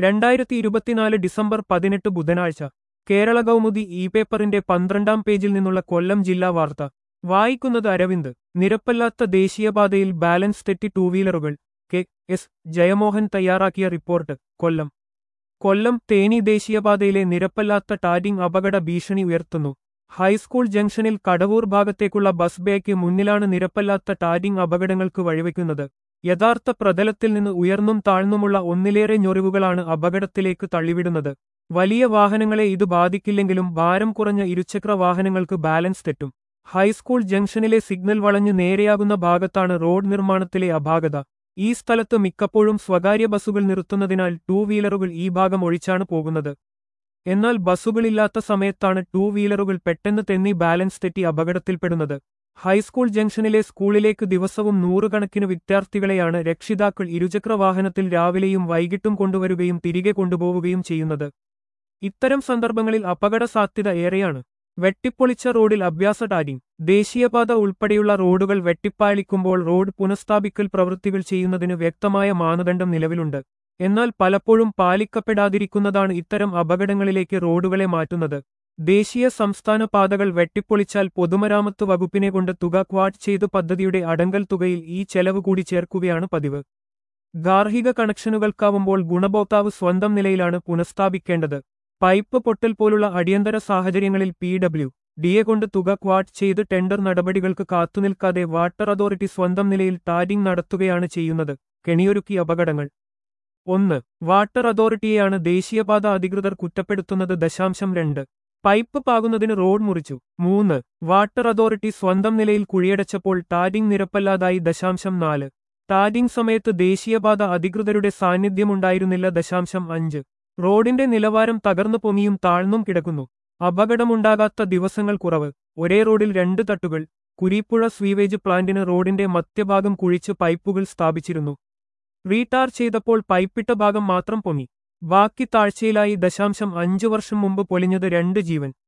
രണ്ടായിരത്തി ഇരുപത്തിനാല് ഡിസംബർ പതിനെട്ട് ബുധനാഴ്ച കേരള കൗമുദി ഇ പേപ്പറിന്റെ പന്ത്രണ്ടാം പേജിൽ നിന്നുള്ള കൊല്ലം ജില്ലാ വാർത്ത വായിക്കുന്നത് അരവിന്ദ് നിരപ്പല്ലാത്ത ദേശീയപാതയിൽ ബാലൻസ് തെറ്റി ടൂ വീലറുകൾ കെ എസ് ജയമോഹൻ തയ്യാറാക്കിയ റിപ്പോർട്ട് കൊല്ലം കൊല്ലം തേനി ദേശീയപാതയിലെ നിരപ്പല്ലാത്ത ടാരിംഗ് അപകട ഭീഷണി ഉയർത്തുന്നു ഹൈസ്കൂൾ ജംഗ്ഷനിൽ കടവൂർ ഭാഗത്തേക്കുള്ള ബസ് ബേക്ക് മുന്നിലാണ് നിരപ്പല്ലാത്ത ടാരിംഗ് അപകടങ്ങൾക്ക് വഴിവെക്കുന്നത് യഥാർത്ഥ പ്രതലത്തിൽ നിന്ന് ഉയർന്നും താഴ്ന്നുമുള്ള ഒന്നിലേറെ ഞൊറിവുകളാണ് അപകടത്തിലേക്ക് തള്ളിവിടുന്നത് വലിയ വാഹനങ്ങളെ ഇത് ബാധിക്കില്ലെങ്കിലും ഭാരം കുറഞ്ഞ ഇരുചക്ര വാഹനങ്ങൾക്ക് ബാലൻസ് തെറ്റും ഹൈസ്കൂൾ ജംഗ്ഷനിലെ സിഗ്നൽ വളഞ്ഞ് നേരെയാകുന്ന ഭാഗത്താണ് റോഡ് നിർമ്മാണത്തിലെ അപാകത ഈ സ്ഥലത്ത് മിക്കപ്പോഴും സ്വകാര്യ ബസ്സുകൾ നിർത്തുന്നതിനാൽ ടൂ വീലറുകൾ ഈ ഭാഗം ഒഴിച്ചാണ് പോകുന്നത് എന്നാൽ ബസ്സുകളില്ലാത്ത സമയത്താണ് ടൂ വീലറുകൾ പെട്ടെന്ന് തെന്നി ബാലൻസ് തെറ്റി അപകടത്തിൽപ്പെടുന്നത് ഹൈസ്കൂൾ ജംഗ്ഷനിലെ സ്കൂളിലേക്ക് ദിവസവും നൂറുകണക്കിന് വിദ്യാർത്ഥികളെയാണ് രക്ഷിതാക്കൾ ഇരുചക്ര വാഹനത്തിൽ രാവിലെയും വൈകിട്ടും കൊണ്ടുവരുകയും തിരികെ കൊണ്ടുപോവുകയും ചെയ്യുന്നത് ഇത്തരം സന്ദർഭങ്ങളിൽ അപകട സാധ്യത ഏറെയാണ് വെട്ടിപ്പൊളിച്ച റോഡിൽ അഭ്യാസ ടാരിങ് ദേശീയപാത ഉൾപ്പെടെയുള്ള റോഡുകൾ വെട്ടിപ്പാളിക്കുമ്പോൾ റോഡ് പുനഃസ്ഥാപിക്കൽ പ്രവൃത്തികൾ ചെയ്യുന്നതിന് വ്യക്തമായ മാനദണ്ഡം നിലവിലുണ്ട് എന്നാൽ പലപ്പോഴും പാലിക്കപ്പെടാതിരിക്കുന്നതാണ് ഇത്തരം അപകടങ്ങളിലേക്ക് റോഡുകളെ മാറ്റുന്നത് ദേശീയ സംസ്ഥാന പാതകൾ വെട്ടിപ്പൊളിച്ചാൽ പൊതുമരാമത്ത് വകുപ്പിനെ കൊണ്ട് തുക ക്വാഡ് ചെയ്ത് പദ്ധതിയുടെ അടങ്കൽ തുകയിൽ ഈ ചെലവ് കൂടി ചേർക്കുകയാണ് പതിവ് ഗാർഹിക കണക്ഷനുകൾക്കാവുമ്പോൾ ഗുണഭോക്താവ് സ്വന്തം നിലയിലാണ് പുനഃസ്ഥാപിക്കേണ്ടത് പൈപ്പ് പൊട്ടൽ പോലുള്ള അടിയന്തര സാഹചര്യങ്ങളിൽ പി ഡബ്ല്യു ഡിയെ കൊണ്ട് തുക ക്വാഡ് ചെയ്ത് ടെൻഡർ നടപടികൾക്ക് കാത്തുനിൽക്കാതെ വാട്ടർ അതോറിറ്റി സ്വന്തം നിലയിൽ ടാരിംഗ് നടത്തുകയാണ് ചെയ്യുന്നത് കെണിയൊരുക്കി അപകടങ്ങൾ ഒന്ന് വാട്ടർ അതോറിറ്റിയെയാണ് ദേശീയപാത അധികൃതർ കുറ്റപ്പെടുത്തുന്നത് ദശാംശം രണ്ട് പൈപ്പ് പാകുന്നതിന് റോഡ് മുറിച്ചു മൂന്ന് വാട്ടർ അതോറിറ്റി സ്വന്തം നിലയിൽ കുഴിയടച്ചപ്പോൾ ടാരിംഗ് നിരപ്പല്ലാതായി ദശാംശം നാല് ടാരിംഗ് സമയത്ത് ദേശീയപാത അധികൃതരുടെ സാന്നിധ്യമുണ്ടായിരുന്നില്ല ദശാംശം അഞ്ച് റോഡിന്റെ നിലവാരം തകർന്നു പൊങ്ങിയും താഴ്ന്നും കിടക്കുന്നു അപകടമുണ്ടാകാത്ത ദിവസങ്ങൾ കുറവ് ഒരേ റോഡിൽ രണ്ട് തട്ടുകൾ കുരീപ്പുഴ സ്വീവേജ് പ്ലാന്റിന് റോഡിന്റെ മധ്യഭാഗം കുഴിച്ച് പൈപ്പുകൾ സ്ഥാപിച്ചിരുന്നു റീടാർ ചെയ്തപ്പോൾ പൈപ്പിട്ട ഭാഗം മാത്രം പൊങ്ങി ബാക്കി താഴ്ചയിലായി ദശാംശം അഞ്ചു വർഷം മുമ്പ് പൊലിഞ്ഞത് രണ്ട് ജീവൻ